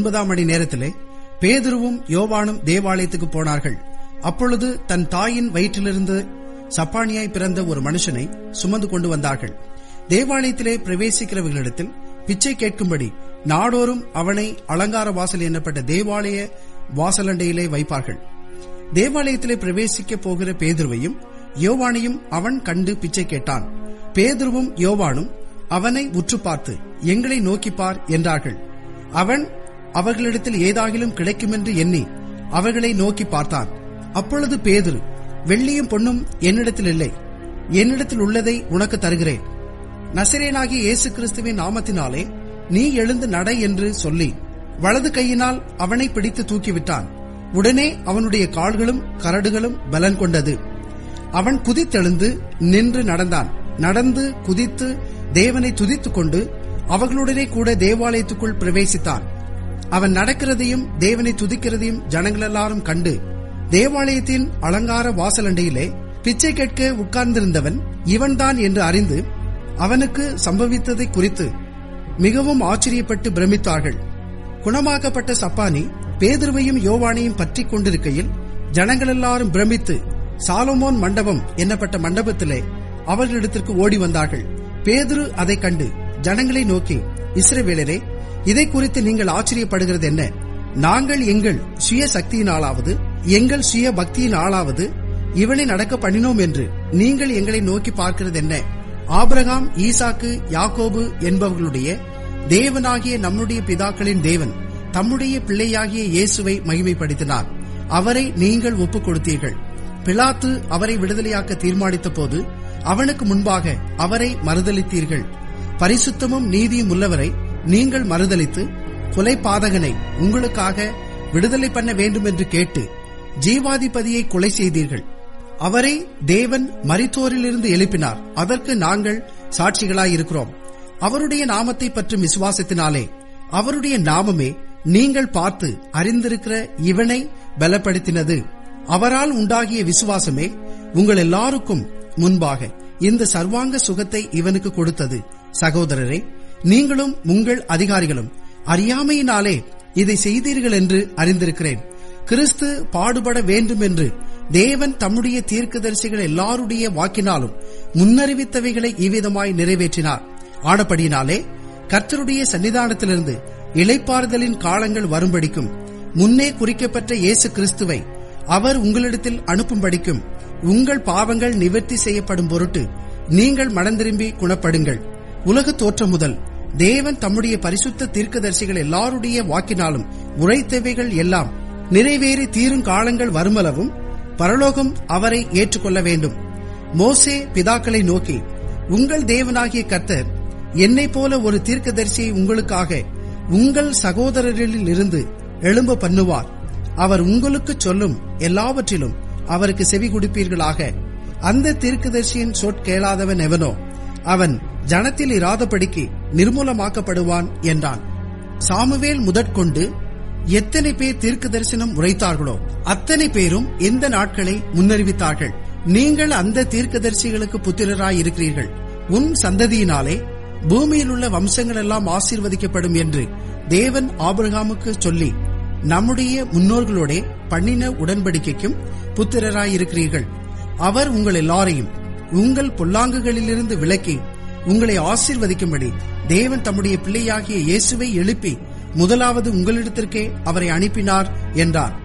ஒன்பதாம் மணி நேரத்திலே பேதுருவும் யோவானும் தேவாலயத்துக்கு போனார்கள் அப்பொழுது தன் தாயின் வயிற்றிலிருந்து சப்பானியாய் பிறந்த ஒரு மனுஷனை சுமந்து கொண்டு வந்தார்கள் தேவாலயத்திலே பிரவேசிக்கிறவர்களிடத்தில் பிச்சை கேட்கும்படி நாடோறும் அவனை அலங்கார வாசல் எனப்பட்ட தேவாலய வாசலண்டையிலே வைப்பார்கள் தேவாலயத்திலே பிரவேசிக்க போகிற பேதுருவையும் யோவானையும் அவன் கண்டு பிச்சை கேட்டான் பேதுருவும் யோவானும் அவனை உற்று பார்த்து எங்களை நோக்கிப்பார் என்றார்கள் அவன் அவர்களிடத்தில் ஏதாகிலும் கிடைக்குமென்று எண்ணி அவர்களை நோக்கி பார்த்தான் அப்பொழுது பேதுரு வெள்ளியும் பொன்னும் என்னிடத்தில் இல்லை என்னிடத்தில் உள்ளதை உனக்கு தருகிறேன் நசிரேனாகிய இயேசு கிறிஸ்துவின் நாமத்தினாலே நீ எழுந்து நட என்று சொல்லி வலது கையினால் அவனை பிடித்து தூக்கிவிட்டான் உடனே அவனுடைய கால்களும் கரடுகளும் பலன் கொண்டது அவன் குதித்தெழுந்து நின்று நடந்தான் நடந்து குதித்து தேவனை துதித்துக் கொண்டு அவர்களுடனே கூட தேவாலயத்துக்குள் பிரவேசித்தான் அவன் நடக்கிறதையும் தேவனை துதிக்கிறதையும் ஜனங்கள் எல்லாரும் கண்டு தேவாலயத்தின் அலங்கார வாசலண்டையிலே பிச்சை கேட்க உட்கார்ந்திருந்தவன் இவன்தான் என்று அறிந்து அவனுக்கு சம்பவித்ததை குறித்து மிகவும் ஆச்சரியப்பட்டு பிரமித்தார்கள் குணமாக்கப்பட்ட சப்பானி பேதுருவையும் யோவானையும் பற்றிக் கொண்டிருக்கையில் ஜனங்கள் எல்லாரும் பிரமித்து சாலமோன் மண்டபம் என்னப்பட்ட மண்டபத்திலே அவர்களிடத்திற்கு ஓடி வந்தார்கள் பேதுரு அதை கண்டு ஜனங்களை நோக்கி இஸ்ரவேலரே இதை குறித்து நீங்கள் ஆச்சரியப்படுகிறது என்ன நாங்கள் எங்கள் சுய சக்தியினாலாவது எங்கள் சுய பக்தியின் ஆளாவது இவனை நடக்க பண்ணினோம் என்று நீங்கள் எங்களை நோக்கி பார்க்கிறது என்ன ஆபிரகாம் ஈசாக்கு யாக்கோபு என்பவர்களுடைய தேவனாகிய நம்முடைய பிதாக்களின் தேவன் தம்முடைய பிள்ளையாகிய இயேசுவை மகிமைப்படுத்தினார் அவரை நீங்கள் ஒப்புக் கொடுத்தீர்கள் பிலாத்து அவரை விடுதலையாக்க தீர்மானித்த போது அவனுக்கு முன்பாக அவரை மறுதளித்தீர்கள் பரிசுத்தமும் நீதியும் உள்ளவரை நீங்கள் மறுதளித்து கொலை பாதகனை உங்களுக்காக விடுதலை பண்ண வேண்டும் என்று கேட்டு ஜீவாதிபதியை கொலை செய்தீர்கள் அவரை தேவன் மரித்தோரிலிருந்து எழுப்பினார் அதற்கு நாங்கள் சாட்சிகளாயிருக்கிறோம் அவருடைய நாமத்தை பற்றும் விசுவாசத்தினாலே அவருடைய நாமமே நீங்கள் பார்த்து அறிந்திருக்கிற இவனை பலப்படுத்தினது அவரால் உண்டாகிய விசுவாசமே உங்கள் எல்லாருக்கும் முன்பாக இந்த சர்வாங்க சுகத்தை இவனுக்கு கொடுத்தது சகோதரரே நீங்களும் உங்கள் அதிகாரிகளும் அறியாமையினாலே இதை செய்தீர்கள் என்று அறிந்திருக்கிறேன் கிறிஸ்து பாடுபட வேண்டும் என்று தேவன் தம்முடைய தீர்க்கதரிசிகள் எல்லாருடைய வாக்கினாலும் முன்னறிவித்தவைகளை இவ்விதமாய் நிறைவேற்றினார் ஆனபடியினாலே கர்த்தருடைய சன்னிதானத்திலிருந்து இளைப்பாறுதலின் காலங்கள் வரும்படிக்கும் முன்னே குறிக்கப்பட்ட இயேசு கிறிஸ்துவை அவர் உங்களிடத்தில் அனுப்பும்படிக்கும் உங்கள் பாவங்கள் நிவர்த்தி செய்யப்படும் பொருட்டு நீங்கள் மனந்திரும்பி குணப்படுங்கள் உலக தோற்றம் முதல் தேவன் தம்முடைய பரிசுத்த தீர்க்கதரிசிகள் எல்லாருடைய வாக்கினாலும் உரைத்தவைகள் எல்லாம் நிறைவேறி தீரும் காலங்கள் வருமளவும் பரலோகம் அவரை ஏற்றுக்கொள்ள வேண்டும் மோசே பிதாக்களை நோக்கி உங்கள் தேவனாகிய கர்த்தர் என்னை போல ஒரு தீர்க்கதரிசியை உங்களுக்காக உங்கள் சகோதரரில் இருந்து எழும்ப பண்ணுவார் அவர் உங்களுக்கு சொல்லும் எல்லாவற்றிலும் அவருக்கு செவி கொடுப்பீர்களாக அந்த தீர்க்கதரிசியின் சொற்கேளாதவன் எவனோ அவன் ஜனத்தில் இராதபடிக்கு நிர்மூலமாக்கப்படுவான் என்றான் சாமுவேல் முதற்கொண்டு எத்தனை பேர் தீர்க்க தரிசனம் உரைத்தார்களோ அத்தனை பேரும் இந்த நாட்களை முன்னறிவித்தார்கள் நீங்கள் அந்த தீர்க்கதரிசிகளுக்கு புத்திரராய் இருக்கிறீர்கள் உன் சந்ததியினாலே பூமியில் உள்ள வம்சங்கள் எல்லாம் ஆசீர்வதிக்கப்படும் என்று தேவன் ஆபிரகாமுக்கு சொல்லி நம்முடைய முன்னோர்களோட பண்ணின உடன்படிக்கைக்கும் புத்திரராயிருக்கிறீர்கள் அவர் உங்கள் எல்லாரையும் உங்கள் பொல்லாங்குகளிலிருந்து விலக்கி உங்களை ஆசீர்வதிக்கும்படி தேவன் தம்முடைய பிள்ளையாகிய இயேசுவை எழுப்பி முதலாவது உங்களிடத்திற்கே அவரை அனுப்பினார் என்றார்